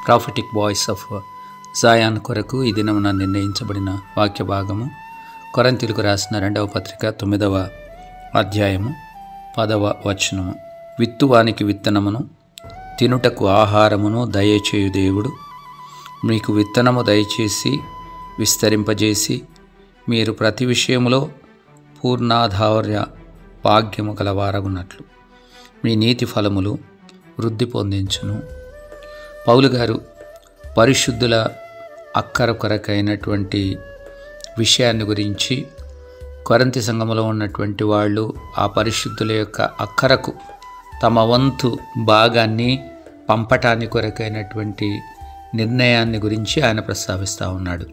prophetic voice of జాయాన్ కొరకు ఈ దినమున నిర్ణయించబడిన వాక్య భాగము కొరంతిలకు రాసిన రెండవ పత్రిక తొమ్మిదవ అధ్యాయము పదవ వచనము విత్తువానికి విత్తనమును తినుటకు ఆహారమును దయచేయు దేవుడు మీకు విత్తనము దయచేసి విస్తరింపజేసి మీరు ప్రతి విషయములో పూర్ణాధార్య భాగ్యము గలవారగున్నట్లు మీ నీతి ఫలములు వృద్ధి పొందించును పౌలు గారు పరిశుద్ధుల అక్కర కొరకైనటువంటి విషయాన్ని గురించి కొరంతి సంఘములో ఉన్నటువంటి వాళ్ళు ఆ పరిశుద్ధుల యొక్క అక్కరకు తమ వంతు భాగాన్ని పంపటాన్ని కొరకైనటువంటి నిర్ణయాన్ని గురించి ఆయన ప్రస్తావిస్తూ ఉన్నాడు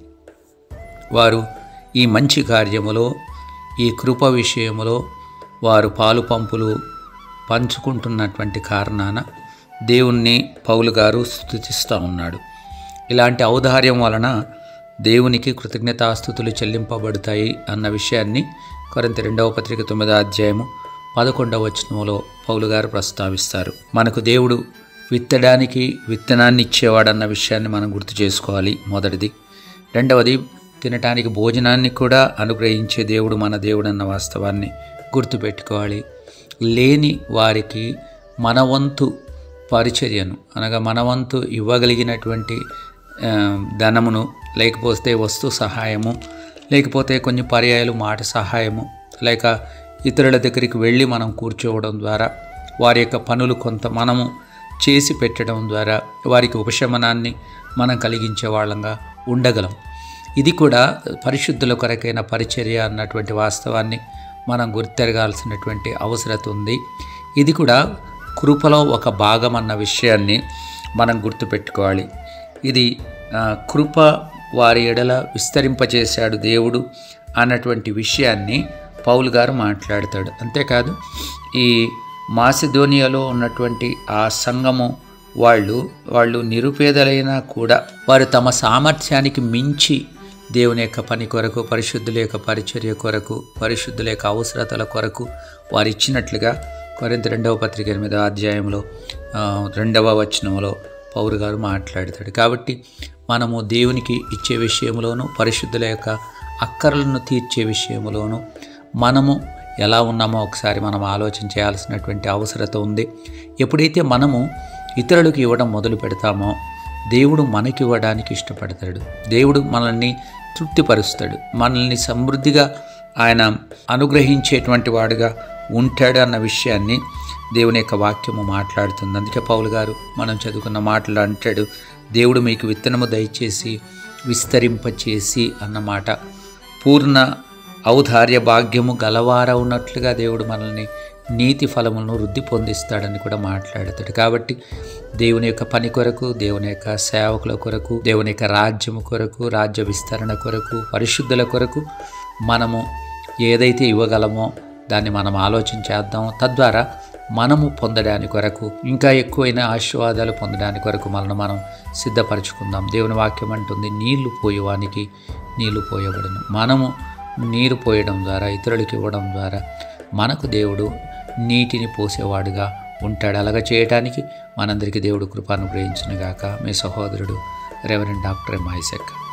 వారు ఈ మంచి కార్యములో ఈ కృప విషయములో వారు పాలు పంపులు పంచుకుంటున్నటువంటి కారణాన దేవుణ్ణి పౌలు గారు స్థుతిస్తూ ఉన్నాడు ఇలాంటి ఔదార్యం వలన దేవునికి కృతజ్ఞతాస్థుతులు చెల్లింపబడతాయి అన్న విషయాన్ని కొరింత రెండవ పత్రిక తొమ్మిదో అధ్యాయము పదకొండవ వచనంలో పౌలు గారు ప్రస్తావిస్తారు మనకు దేవుడు విత్తడానికి విత్తనాన్ని ఇచ్చేవాడన్న విషయాన్ని మనం గుర్తు చేసుకోవాలి మొదటిది రెండవది తినటానికి భోజనాన్ని కూడా అనుగ్రహించే దేవుడు మన దేవుడు అన్న వాస్తవాన్ని గుర్తుపెట్టుకోవాలి లేని వారికి మన వంతు పరిచర్యను అనగా మన వంతు ఇవ్వగలిగినటువంటి ఆ, ధనమును లేకపోతే వస్తు సహాయము లేకపోతే కొన్ని పర్యాయాలు మాట సహాయము లేక ఇతరుల దగ్గరికి వెళ్ళి మనం కూర్చోవడం ద్వారా వారి యొక్క పనులు కొంత మనము చేసి పెట్టడం ద్వారా వారికి ఉపశమనాన్ని మనం కలిగించే వాళ్ళంగా ఉండగలం ఇది కూడా పరిశుద్ధుల కొరకైన పరిచర్య అన్నటువంటి వాస్తవాన్ని మనం గుర్తెరగాల్సినటువంటి అవసరత ఉంది ఇది కూడా కృపలో ఒక భాగం అన్న విషయాన్ని మనం గుర్తుపెట్టుకోవాలి ఇది ఆ, కృప వారి ఎడల విస్తరింపజేశాడు దేవుడు అన్నటువంటి విషయాన్ని పౌలు గారు మాట్లాడతాడు అంతేకాదు ఈ మాసిధోనియాలో ఉన్నటువంటి ఆ సంఘము వాళ్ళు వాళ్ళు నిరుపేదలైనా కూడా వారు తమ సామర్థ్యానికి మించి దేవుని యొక్క పని కొరకు పరిశుద్ధుల యొక్క పరిచర్య కొరకు పరిశుద్ధుల యొక్క అవసరతల కొరకు వారు ఇచ్చినట్లుగా కొరింత రెండవ పత్రిక ఎనిమిదవ అధ్యాయంలో ఆ, రెండవ వచనంలో పౌరు గారు మాట్లాడతాడు కాబట్టి మనము దేవునికి ఇచ్చే విషయంలోనూ పరిశుద్ధుల యొక్క అక్కర్లను తీర్చే విషయంలోనూ మనము ఎలా ఉన్నామో ఒకసారి మనం ఆలోచన చేయాల్సినటువంటి అవసరత ఉంది ఎప్పుడైతే మనము ఇతరులకు ఇవ్వడం మొదలు పెడతామో దేవుడు మనకి ఇవ్వడానికి ఇష్టపడతాడు దేవుడు మనల్ని తృప్తిపరుస్తాడు మనల్ని సమృద్ధిగా ఆయన అనుగ్రహించేటువంటి వాడుగా ఉంటాడు అన్న విషయాన్ని దేవుని యొక్క వాక్యము మాట్లాడుతుంది అందుకే పౌలు గారు మనం చదువుకున్న మాటలు అంటాడు దేవుడు మీకు విత్తనము దయచేసి విస్తరింపచేసి అన్నమాట పూర్ణ ఔదార్య భాగ్యము గలవార ఉన్నట్లుగా దేవుడు మనల్ని నీతి ఫలములను వృద్ధి పొందిస్తాడని కూడా మాట్లాడతాడు కాబట్టి దేవుని యొక్క పని కొరకు దేవుని యొక్క సేవకుల కొరకు దేవుని యొక్క రాజ్యము కొరకు రాజ్య విస్తరణ కొరకు పరిశుద్ధుల కొరకు మనము ఏదైతే ఇవ్వగలమో దాన్ని మనం ఆలోచన చేద్దాం తద్వారా మనము పొందడానికి కొరకు ఇంకా ఎక్కువైన ఆశీర్వాదాలు పొందడానికి కొరకు మనల్ని మనం సిద్ధపరచుకుందాం దేవుని వాక్యం అంటుంది నీళ్లు పోయేవానికి నీళ్లు పోయబడను మనము నీరు పోయడం ద్వారా ఇతరులకు ఇవ్వడం ద్వారా మనకు దేవుడు నీటిని పోసేవాడుగా ఉంటాడు అలాగా చేయటానికి మనందరికీ దేవుడు కృపాను గ్రహించిన గాక మీ సహోదరుడు రెవరెండ్ డాక్టర్ ఎంఐసెక్